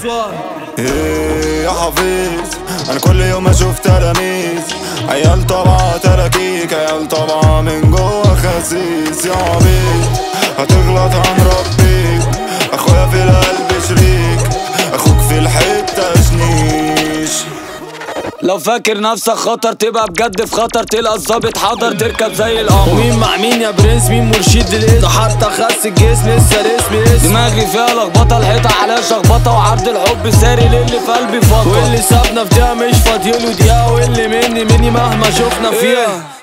ايه يا حفيظ انا كل يوم اشوف تلاميذ عيال طبعا تراكيك عيال طبعا من جوه خسيس يا عبيد هتغلط هنربيك اخويا في القلب شريك اخوك في الحته شنيش لو فاكر نفسك خطر تبقى بجد في خطر تلقى الظابط حضر تركب زي القمر ومين مع مين يا برنس مين مرشد للاسم حتى خس الجسم لسه الاسم اسم دماغي فيها لخبطه الحيطه عليها شخبطه وعرض الحب ساري للي في قلبي فضه واللي سابنا في دقيقة مش فاضيله دقيقة واللي مني مني مهما شفنا فيها